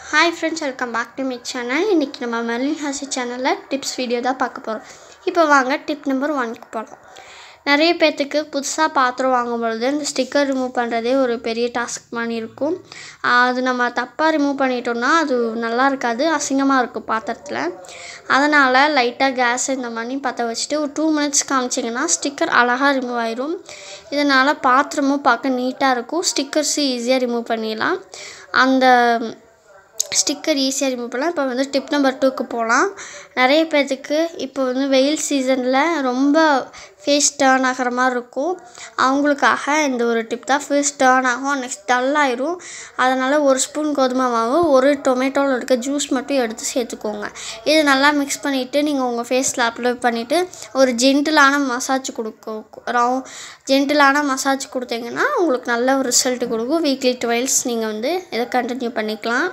hi friends welcome back to my channel இன்றைக்கி நம்ம Merlin ஹாசி சேனலில் டிப்ஸ் வீடியோ தான் பார்க்க போகிறோம் இப்போ வாங்க டிப் நம்பர் ஒன்க்கு போகலாம் நிறைய பேர்த்துக்கு புதுசாக பாத்திரம் வாங்கும் பொழுது இந்த ஸ்டிக்கர் ரிமூவ் பண்ணுறதே ஒரு பெரிய டாஸ்க் மாதிரி இருக்கும் அது நம்ம தப்பாக ரிமூவ் பண்ணிட்டோம்னா அது நல்லா இருக்காது அசிங்கமாக இருக்கும் பாத்திரத்தில் அதனால் லைட்டாக கேஸ் இந்த மாதிரி பற்ற வச்சுட்டு ஒரு டூ மினிட்ஸ் காமிச்சிங்கன்னா ஸ்டிக்கர் அழகாக ரிமூவ் ஆயிரும் இதனால் பாத்திரமும் பார்க்க நீட்டாக இருக்கும் ஸ்டிக்கர்ஸும் ஈஸியாக ரிமூவ் பண்ணிடலாம் அந்த ஸ்டிக்கர் ஈஸியாக ரிமூவ் பண்ணலாம் இப்போ வந்து டிப் நம்பர் டூக்கு போகலாம் நிறைய பேர்த்துக்கு இப்போ வந்து வெயில் சீசனில் ரொம்ப ஃபேஸ் டேர்ன் ஆகிற மாதிரி இருக்கும் அவங்களுக்காக இந்த ஒரு டிப் தான் ஃபேஸ் டேர்ன் ஆகும் நெக்ஸ்ட் டல்லாயிரும் அதனால் ஒரு ஸ்பூன் கோதுமை மாவு ஒரு டொமேட்டோவில் இருக்க ஜூஸ் மட்டும் எடுத்து சேர்த்துக்கோங்க இது நல்லா மிக்ஸ் பண்ணிவிட்டு நீங்கள் உங்கள் ஃபேஸில் அப்ளை பண்ணிவிட்டு ஒரு ஜென்டிலான மசாஜ் கொடுக்கும் ஜென்டிலான மசாஜ் கொடுத்தீங்கன்னா உங்களுக்கு நல்ல ஒரு ரிசல்ட் கொடுக்கும் வீக்லி டுவெல்ஸ் நீங்கள் வந்து இதை கண்டினியூ பண்ணிக்கலாம்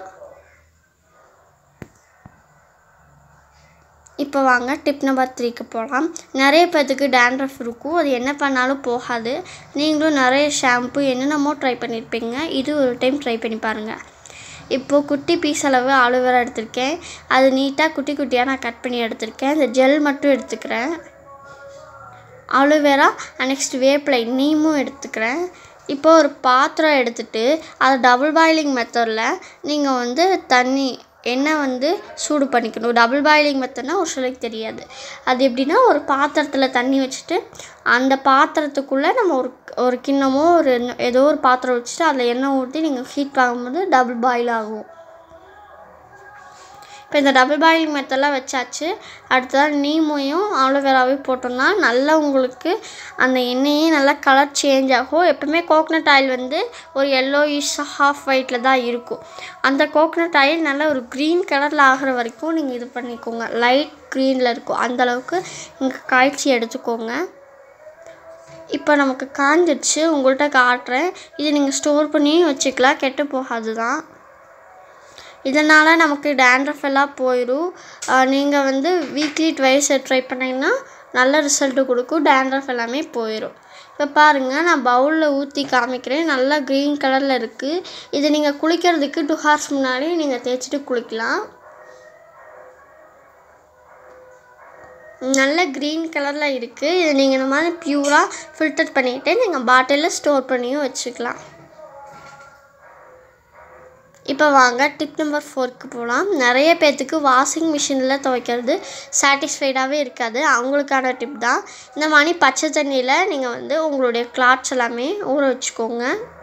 இப்போ வாங்க டிப் நம்பர் த்ரீக்கு போகலாம் நிறைய பேர்த்துக்கு டேண்ட்ரஃப் இருக்கும் அது என்ன பண்ணாலும் போகாது நீங்களும் நிறைய ஷாம்பு என்னென்னமோ ட்ரை பண்ணியிருப்பீங்க இது ஒரு டைம் ட்ரை பண்ணி பாருங்கள் இப்போது குட்டி பீஸ் அளவு ஆலோவேரா எடுத்திருக்கேன் அது நீட்டாக குட்டி குட்டியாக நான் கட் பண்ணி எடுத்திருக்கேன் இந்த ஜெல் மட்டும் எடுத்துக்கிறேன் ஆலோவேரா நெக்ஸ்ட் வேப்பிலை நீமும் எடுத்துக்கிறேன் இப்போ ஒரு பாத்திரம் எடுத்துகிட்டு அதை டபுள் பாயிலிங் மெத்தடில் நீங்கள் வந்து தண்ணி எண்ணெய் வந்து சூடு பண்ணிக்கணும் டபுள் பாயிலிங் மெத்தட்னா ஒரு சிலருக்கு தெரியாது அது எப்படின்னா ஒரு பாத்திரத்தில் தண்ணி வச்சுட்டு அந்த பாத்திரத்துக்குள்ளே நம்ம ஒரு ஒரு கிண்ணமோ ஒரு ஏதோ ஒரு பாத்திரம் வச்சுட்டு அதில் எண்ணெய் ஊற்றி நீங்கள் ஹீட் ஆகும்போது டபுள் பாயில் ஆகும் இப்போ இந்த டபுள் பாயிலிங் மெத்தடெலாம் வச்சாச்சு அடுத்ததாக நீமையும் ஆலோவேராவையும் போட்டோம்னா நல்லா உங்களுக்கு அந்த எண்ணெயே நல்லா கலர் சேஞ்ச் ஆகும் எப்பவுமே கோகனட் ஆயில் வந்து ஒரு எல்லோயிஷ் ஹாஃப் ஒயிட்டில் தான் இருக்கும் அந்த கோகனட் ஆயில் நல்லா ஒரு க்ரீன் கலரில் ஆகிற வரைக்கும் நீங்கள் இது பண்ணிக்கோங்க லைட் க்ரீனில் இருக்கும் அந்தளவுக்கு நீங்கள் காய்ச்சி எடுத்துக்கோங்க இப்போ நமக்கு காஞ்சிடுச்சு உங்கள்கிட்ட காட்டுறேன் இது நீங்கள் ஸ்டோர் பண்ணியும் வச்சுக்கலாம் கெட்டு போகாது தான் இதனால் நமக்கு டேண்ட்ரஃப் எல்லாம் போயிடும் நீங்கள் வந்து வீக்லி ட்வைஸ் ட்ரை பண்ணிங்கன்னா நல்ல ரிசல்ட்டு கொடுக்கும் டேண்ட்ரஃப் எல்லாமே போயிடும் இப்போ பாருங்கள் நான் பவுலில் ஊற்றி காமிக்கிறேன் நல்லா க்ரீன் கலரில் இருக்குது இது நீங்கள் குளிக்கிறதுக்கு டூ ஹவர்ஸ் முன்னாடி நீங்கள் தேய்ச்சிட்டு குளிக்கலாம் நல்ல க்ரீன் கலரில் இருக்குது இது நீங்கள் இந்த மாதிரி ப்யூராக ஃபில்டர் பண்ணிவிட்டு நீங்கள் பாட்டிலில் ஸ்டோர் பண்ணியும் வச்சுக்கலாம் இப்போ வாங்க டிப் நம்பர் ஃபோருக்கு போகலாம் நிறைய பேர்த்துக்கு வாஷிங் மிஷினில் துவைக்கிறது சாட்டிஸ்ஃபைடாகவே இருக்காது அவங்களுக்கான டிப் தான் இந்த மாதிரி பச்சை தண்ணியில் நீங்கள் வந்து உங்களுடைய கிளாத்ஸ் எல்லாமே ஊற வச்சுக்கோங்க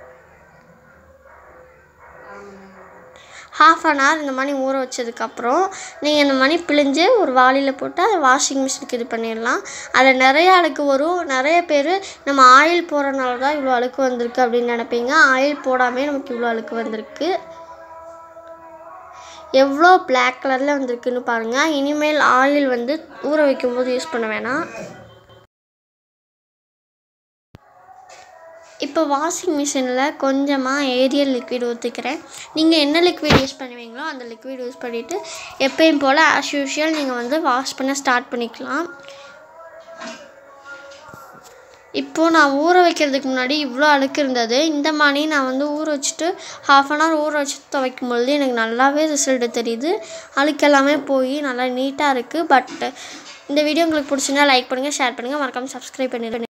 ஹாஃப் அன் ஹவர் இந்த மாதிரி ஊற வச்சதுக்கப்புறம் நீங்கள் இந்த மாதிரி பிழிஞ்சு ஒரு வாளியில் போட்டு அதை வாஷிங் மிஷினுக்கு இது பண்ணிடலாம் அதில் நிறைய அழுக்கு வரும் நிறைய பேர் நம்ம ஆயில் போடுறனால தான் இவ்வளோ அழுக்கு வந்திருக்கு அப்படின்னு நினைப்பீங்க ஆயில் போடாமே நமக்கு இவ்வளோ அழுக்கு வந்திருக்கு எவ்வளோ பிளாக் கலரில் வந்திருக்குன்னு பாருங்கள் இனிமேல் ஆயில் வந்து ஊற வைக்கும்போது யூஸ் பண்ண வேணாம் இப்போ வாஷிங் மிஷினில் கொஞ்சமாக ஏரியல் லிக்விட் ஊற்றிக்கிறேன் நீங்கள் என்ன லிக்விட் யூஸ் பண்ணுவீங்களோ அந்த லிக்விட் யூஸ் பண்ணிவிட்டு எப்பயும் போல் ஆஸ் யூஷுவல் நீங்கள் வந்து வாஷ் பண்ண ஸ்டார்ட் பண்ணிக்கலாம் இப்போது நான் ஊற வைக்கிறதுக்கு முன்னாடி இவ்வளோ அழுக்கு இருந்தது இந்த மாதிரி நான் வந்து ஊற வச்சுட்டு ஹாஃப் அன் ஹவர் ஊற வச்சு துவைக்கும் பொழுது எனக்கு நல்லாவே ரிசல்ட்டு தெரியுது அழுக்கு எல்லாமே போய் நல்லா நீட்டாக இருக்குது பட் இந்த வீடியோ உங்களுக்கு பிடிச்சிருந்தா லைக் பண்ணுங்கள் ஷேர் பண்ணுங்கள் மறக்காமல் சப்ஸ்கிரைப் பண்ணிடுங்க